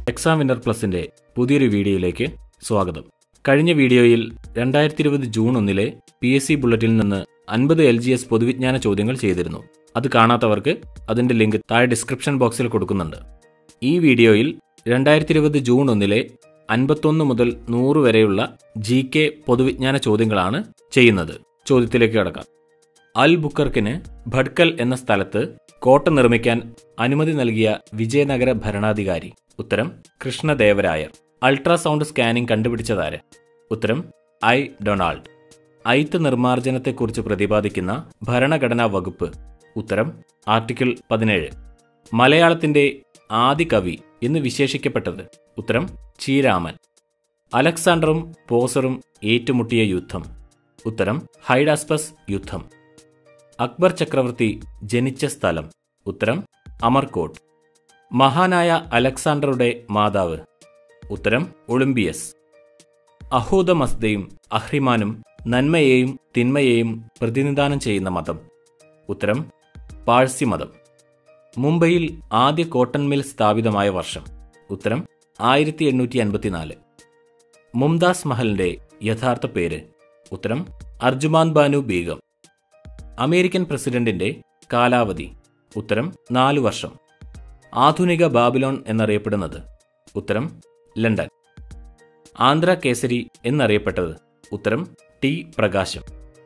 exam winner പ്ലസിന്റെ പുതിയൊരു വീഡിയോയിലേക്ക് സ്വാഗതം കഴിഞ്ഞ വീഡിയോയിൽ രണ്ടായിരത്തി ഇരുപത് ജൂൺ ഒന്നിലെ പി എസ് സി ബുള്ളറ്റിൽ നിന്ന് അൻപത് എൽ ജി എസ് പൊതുവിജ്ഞാന ചോദ്യങ്ങൾ ചെയ്തിരുന്നു അത് കാണാത്തവർക്ക് അതിന്റെ ലിങ്ക് താഴെ ഡിസ്ക്രിപ്ഷൻ ബോക്സിൽ കൊടുക്കുന്നുണ്ട് ഈ വീഡിയോയിൽ രണ്ടായിരത്തി ഇരുപത് ജൂൺ ഒന്നിലെ അൻപത്തൊന്ന് മുതൽ നൂറ് വരെയുള്ള ജി കെ പൊതുവിജ്ഞാന ചോദ്യങ്ങളാണ് ചെയ്യുന്നത് ചോദ്യത്തിലേക്ക് കടക്കാം അൽ ബുക്കർക്കിന് ഭട്കൽ എന്ന സ്ഥലത്ത് കോട്ട നിർമ്മിക്കാൻ അനുമതി നൽകിയ വിജയനഗര ഭരണാധികാരി ഉത്തരം കൃഷ്ണദേവരായർ അൾട്രാസൗണ്ട് സ്കാനിംഗ് കണ്ടുപിടിച്ചതാര് ഉത്തരം ഐ ഡൊണാൾഡ് ഐത്ത് നിർമ്മാർജ്ജനത്തെക്കുറിച്ച് പ്രതിപാദിക്കുന്ന ഭരണഘടനാ വകുപ്പ് ഉത്തരം ആർട്ടിക്കിൾ പതിനേഴ് മലയാളത്തിന്റെ ആദി കവി എന്ന് വിശേഷിക്കപ്പെട്ടത് ഉത്തരം ചീരാമൻ അലക്സാണ്ടറും പോസറും ഏറ്റുമുട്ടിയ യുദ്ധം ഉത്തരം ഹൈഡാസ്പസ് യുദ്ധം അക്ബർ ചക്രവർത്തി ജനിച്ച സ്ഥലം ഉത്തരം അമർകോട്ട് മഹാനായ അലക്സാണ്ടറുടെ മാതാവ് ഉത്തരം ഒളിമ്പിയസ് അഹൂദ മസ്ദയും അഹ്രിമാനും നന്മയെയും തിന്മയെയും പ്രതിനിധാനം ചെയ്യുന്ന മതം ഉത്തരം പാഴ്സി മതം മുംബൈയിൽ ആദ്യ കോട്ടൺ മിൽ സ്ഥാപിതമായ വർഷം ഉത്തരം ആയിരത്തി എണ്ണൂറ്റി അൻപത്തിനാല് മുംതാസ് മഹലിന്റെ യഥാർത്ഥ പേര് ഉത്തരം അർജുമാൻ ബാനു ബീഗം അമേരിക്കൻ പ്രസിഡന്റിന്റെ കാലാവധി ഉത്തരം നാലു വർഷം ആധുനിക ബാബിലോൺ എന്നറിയപ്പെടുന്നത് ഉത്തരം ലണ്ടൻ ആന്ധ്ര കേസരി എന്നറിയപ്പെട്ടത് ഉത്തരം ടി പ്രകാശം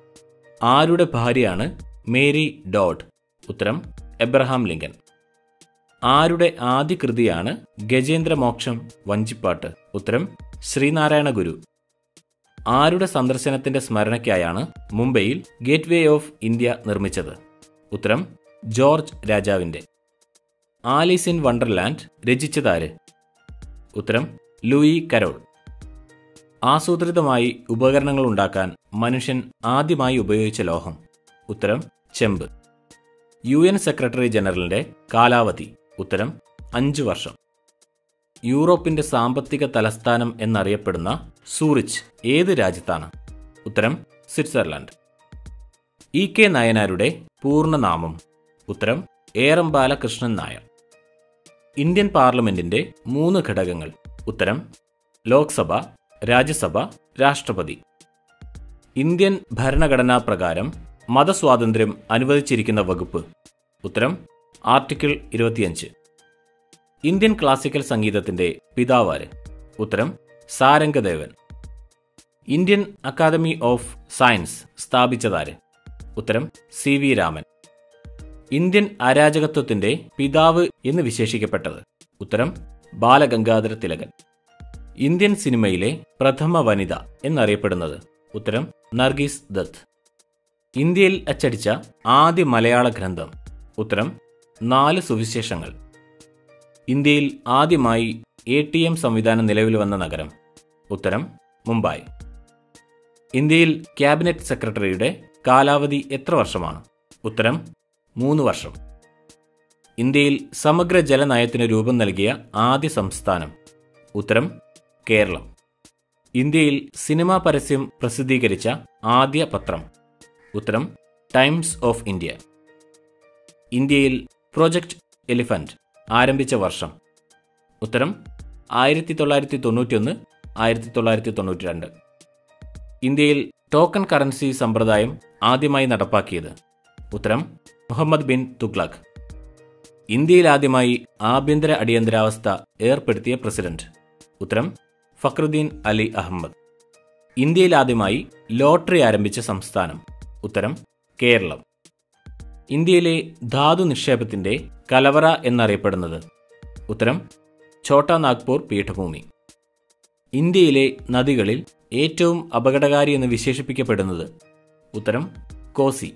ആരുടെ ഭാര്യയാണ് മേരി ഡോഡ് ഉത്തരം എബ്രഹാം ലിങ്കൻ ആരുടെ ആദ്യ കൃതിയാണ് ഗജേന്ദ്രമോക്ഷം വഞ്ചിപ്പാട്ട് ഉത്തരം ശ്രീനാരായണ ഗുരു ആരുടെ സന്ദർശനത്തിന്റെ സ്മരണയ്ക്കായാണ് മുംബൈയിൽ ഗേറ്റ് വേ ഓഫ് ഇന്ത്യ നിർമ്മിച്ചത് ഉത്തരം ജോർജ് രാജാവിന്റെ ആലീസ് ഇൻ വണ്ടർലാൻഡ് രചിച്ചതാര് ഉത്തരം ലൂയി കരോൾ ആസൂത്രിതമായി ഉപകരണങ്ങൾ ഉണ്ടാക്കാൻ മനുഷ്യൻ ആദ്യമായി ഉപയോഗിച്ച ലോഹം ഉത്തരം ചെമ്പ് യു എൻ സെക്രട്ടറി ജനറലിന്റെ കാലാവധി ഉത്തരം അഞ്ചു വർഷം യൂറോപ്പിന്റെ സാമ്പത്തിക തലസ്ഥാനം എന്നറിയപ്പെടുന്ന സൂറിച്ച് ഏത് രാജ്യത്താണ് ഉത്തരം സ്വിറ്റ്സർലൻഡ് ഇ കെ നയനാരുടെ പൂർണ്ണനാമം ഉത്തരം ഏറമ്പാല കൃഷ്ണൻ നായർ ഇന്ത്യൻ പാർലമെന്റിന്റെ മൂന്ന് ഘടകങ്ങൾ ഉത്തരം ലോക്സഭ രാജ്യസഭ രാഷ്ട്രപതി ഇന്ത്യൻ ഭരണഘടനാ പ്രകാരം മതസ്വാതന്ത്ര്യം അനുവദിച്ചിരിക്കുന്ന വകുപ്പ് ഉത്തരം ആർട്ടിക്കിൾ ഇരുപത്തിയഞ്ച് ഇന്ത്യൻ ക്ലാസിക്കൽ സംഗീതത്തിന്റെ പിതാവാര് ഉത്തരം Sarangadevan Indian academy of science സ്ഥാപിച്ചതാര് ഉത്തരം സി വി രാമൻ ഇന്ത്യൻ അരാജകത്വത്തിന്റെ പിതാവ് എന്ന് വിശേഷിക്കപ്പെട്ടത് ഉത്തരം ബാലഗംഗാധര തിലകൻ ഇന്ത്യൻ സിനിമയിലെ പ്രഥമ വനിത എന്നറിയപ്പെടുന്നത് ഉത്തരം നർഗീസ് ദത്ത് ഇന്ത്യയിൽ അച്ചടിച്ച ആദ്യ മലയാള ഗ്രന്ഥം ഉത്തരം നാല് സുവിശേഷങ്ങൾ ഇന്ത്യയിൽ ആദ്യമായി എ ടി എം സംവിധാനം നിലവിൽ വന്ന നഗരം ഉത്തരം മുംബൈ ഇന്ത്യയിൽ ക്യാബിനറ്റ് സെക്രട്ടറിയുടെ കാലാവധി എത്ര വർഷമാണ് ഉത്തരം മൂന്ന് വർഷം ഇന്ത്യയിൽ സമഗ്ര ജലനയത്തിന് രൂപം നൽകിയ ആദ്യ സംസ്ഥാനം ഉത്തരം കേരളം ഇന്ത്യയിൽ സിനിമാ പരസ്യം പ്രസിദ്ധീകരിച്ച ആദ്യ പത്രം ഉത്തരം ടൈംസ് ഓഫ് ഇന്ത്യ ഇന്ത്യയിൽ പ്രൊജക്ട് എലിഫന്റ് ആരംഭിച്ച വർഷം ഉത്തരം ആയിരത്തി തൊള്ളായിരത്തി തൊണ്ണൂറ്റിയൊന്ന് ആയിരത്തി തൊള്ളായിരത്തി തൊണ്ണൂറ്റി രണ്ട് ഇന്ത്യയിൽ ടോക്കൺ കറൻസി സമ്പ്രദായം ആദ്യമായി നടപ്പാക്കിയത് ഉത്തരം മുഹമ്മദ് ബിൻ തുഗ്ലക് ഇന്ത്യയിൽ ആദ്യമായി ആഭ്യന്തര അടിയന്തരാവസ്ഥ ഏർപ്പെടുത്തിയ പ്രസിഡന്റ് ഉത്തരം ഫക്രുദ്ദീൻ അലി അഹമ്മദ് ഇന്ത്യയിൽ ആദ്യമായി ലോട്ടറി ആരംഭിച്ച സംസ്ഥാനം ഉത്തരം കേരളം ഇന്ത്യയിലെ ധാതു നിക്ഷേപത്തിന്റെ കലവറ എന്നറിയപ്പെടുന്നത് ഉത്തരം ഛോട്ടാ നാഗ്പൂർ പീഠഭൂമി ഇന്ത്യയിലെ നദികളിൽ ഏറ്റവും അപകടകാരി എന്ന് വിശേഷിപ്പിക്കപ്പെടുന്നത് ഉത്തരം കോസി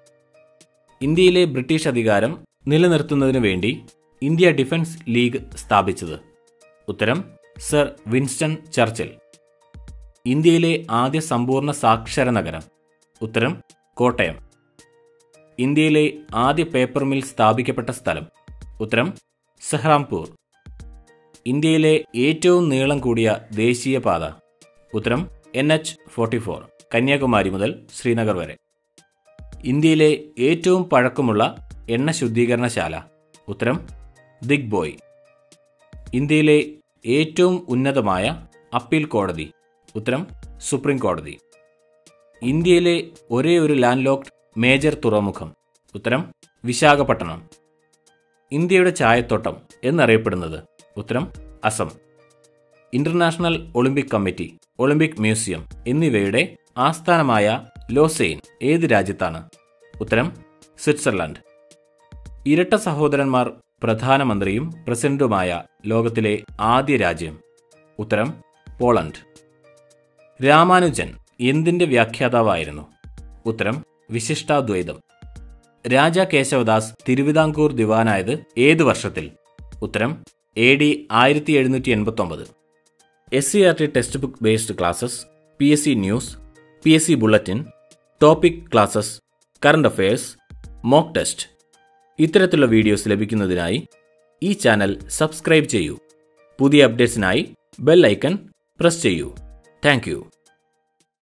ഇന്ത്യയിലെ ബ്രിട്ടീഷ് അധികാരം നിലനിർത്തുന്നതിനു വേണ്ടി ഇന്ത്യ ഡിഫൻസ് ലീഗ് സ്ഥാപിച്ചത് ഉത്തരം സർ വിൻസ്റ്റൺ ചർച്ചിൽ ഇന്ത്യയിലെ ആദ്യ സമ്പൂർണ്ണ സാക്ഷര നഗരം ഉത്തരം കോട്ടയം ഇന്ത്യയിലെ ആദ്യ പേപ്പർ മിൽ സ്ഥാപിക്കപ്പെട്ട സ്ഥലം ഉത്തരം സെഹ്റാംപൂർ ഇന്ത്യയിലെ ഏറ്റവും നീളം കൂടിയ ദേശീയപാത ഉത്തരം N H forty four Kanyakumari മുതൽ ശ്രീനഗർ വരെ ഇന്ത്യയിലെ ഏറ്റവും പഴക്കമുള്ള എണ്ണ ശുദ്ധീകരണശാല ഉത്തരം ദിഗ്ബോയ് ഇന്ത്യയിലെ ഏറ്റവും ഉന്നതമായ അപ്പീൽ കോടതി ഉത്തരം സുപ്രീം കോടതി ഇന്ത്യയിലെ ഒരേ ഒരു ലാൻഡ് ലോക്ഡ് മേജർ തുറമുഖം ഉത്തരം വിശാഖപട്ടണം ഇന്ത്യയുടെ ചായത്തോട്ടം എന്നറിയപ്പെടുന്നത് ഉത്തരം Assam international olympic committee olympic museum എന്നിവയുടെ ആസ്ഥാനമായ ലോസെയിൻ ഏത് രാജ്യത്താണ് ഉത്തരം സ്വിറ്റ്സർലൻഡ് ഇരട്ട സഹോദരന്മാർ പ്രധാനമന്ത്രിയും പ്രസിഡന്റുമായ ലോകത്തിലെ ആദ്യ രാജ്യം ഉത്തരം പോളണ്ട് രാമാനുജൻ എന്തിന്റെ വ്യാഖ്യാതാവായിരുന്നു ഉത്തരം വിശിഷ്ടാദ്വൈതം രാജ കേശവദാസ് തിരുവിതാംകൂർ ദിവാനായത് ഏത് വർഷത്തിൽ ഉത്തരം എ ഡി ആയിരത്തി എഴുന്നൂറ്റി എൺപത്തി ഒമ്പത് S C R T text book based classes P S C news P S C bulletin topic classes current affairs mock test ഇത്തരത്തിലുള്ള വീഡിയോസ് ലഭിക്കുന്നതിനായി ഈ ചാനൽ സബ്സ്ക്രൈബ് ചെയ്യൂ പുതിയ അപ്ഡേറ്റ്സിനായി ബെൽ ഐക്കൺ പ്രസ് ചെയ്യൂ താങ്ക്